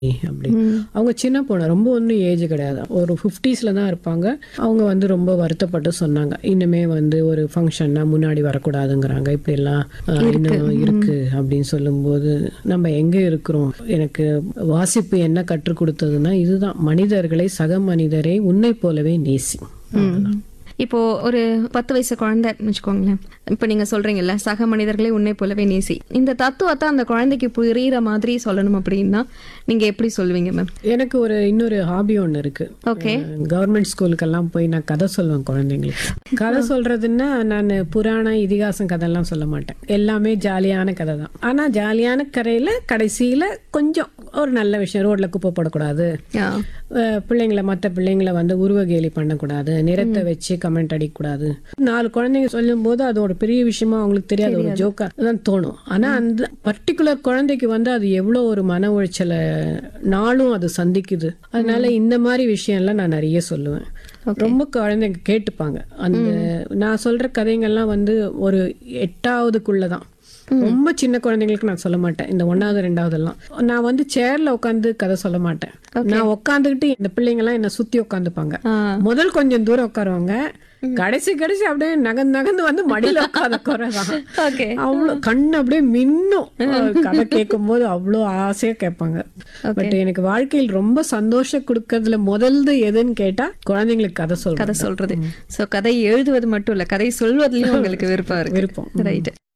அப்படி அவங்க சின்ன பொண்ணு ரொம்ப ஒன்றும் ஏஜ் கிடையாது ஒரு ஃபிஃப்டிஸில் தான் இருப்பாங்க அவங்க வந்து ரொம்ப வருத்தப்பட்டு சொன்னாங்க இன்னுமே வந்து ஒரு ஃபங்க்ஷன்னா முன்னாடி வரக்கூடாதுங்கிறாங்க இப்படி எல்லாம் அஹ், இன்னும் இருக்கு அப்படின்னு சொல்லும்போது நம்ம எங்க இருக்கிறோம் எனக்கு வாசிப்பு என்ன கற்றுக் கொடுத்ததுன்னா இதுதான் மனிதர்களை சக மனிதரை உன்னை போலவே நேசி அவ்வளவுதான். இப்போ ஒரு பத்து வயசு குழந்தைன்னு வச்சுக்கோங்களேன் இப்போ நீங்க சொல்றீங்கல்ல சக மனிதர்களே உன்னை போலவே நேசி இந்த தத்துவத்தை அந்த குழந்தைக்கு புரியுற மாதிரி சொல்லணும் அப்படின்னா நீங்க எப்படி சொல்லுவீங்க மேம் எனக்கு ஒரு இன்னொரு ஹாபி ஒன்று இருக்கு ஓகே கவர்மெண்ட் ஸ்கூலுக்கெல்லாம் போய் நான் கதை சொல்லுவேன் குழந்தைங்களுக்கு கதை சொல்றதுன்னா நான் புராண இதிகாசம் கதையெல்லாம் சொல்ல மாட்டேன் எல்லாமே ஜாலியான கதை தான் ஆனா ஜாலியான கதையில கடைசியில கொஞ்சம் ஒரு நல்ல விஷயம் ரோட்ல குப்பை போடக்கூடாது அஹ் பிள்ளைங்களை மற்ற பிள்ளைங்களை வந்து உருவகேலி பண்ணக்கூடாது நிறத்தை வச்சு கமெண்ட் அடிக்கக்கூடாது நாலு குழந்தைங்க சொல்லும் போது அது ஒரு பெரிய விஷயமா அவங்களுக்கு தெரியாது ஒரு ஜோக்கா தான் தோணும் ஆனா அந்த பர்டிகுலர் குழந்தைக்கு வந்து அது எவ்வளோ ஒரு மன உளைச்சலை நாளும் அது சந்திக்குது அதனால இந்த மாதிரி விஷயம்லாம் நான் நிறைய சொல்லுவேன் ரொம்ப குழந்தைங்க கேட்டுப்பாங்க அந்த நான் சொல்ற கதைங்கள்லாம் வந்து ஒரு எட்டாவதுக்குள்ளதான் ரொம்ப சின்ன குழந்தைங்களுக்கு நான் சொல்ல மாட்டேன் இந்த ஒன்னாவது ரெண்டாவது எல்லாம் நான் வந்து சேர்ல உட்காந்து கதை சொல்ல மாட்டேன் நான் உட்காந்துக்கிட்டு இந்த பிள்ளைங்க எல்லாம் என்ன சுத்தி உட்காந்துப்பாங்க முதல் கொஞ்சம் தூரம் உட்காருவாங்க கடைசி கடைசி அப்படியே நகர்ந்து நகர்ந்து வந்து மடியில உட்காத குறைதான் ஓகே அவ்வளோ கண்ணு அப்படியே மின்னும் அஹ் கதை கேட்கும் போது அவ்வளோ ஆசையா கேட்பாங்க பட் எனக்கு வாழ்க்கையில் ரொம்ப சந்தோஷம் கொடுக்கறதுல முதல்து எதுன்னு கேட்டா குழந்தைங்களுக்கு கதை சொல்றது கதை சொல்றது சோ கதை எழுதுவது மட்டும் இல்ல கதை சொல்வதிலயும் உங்களுக்கு விருப்பம் இருக்கு விருப்பம் ரைட்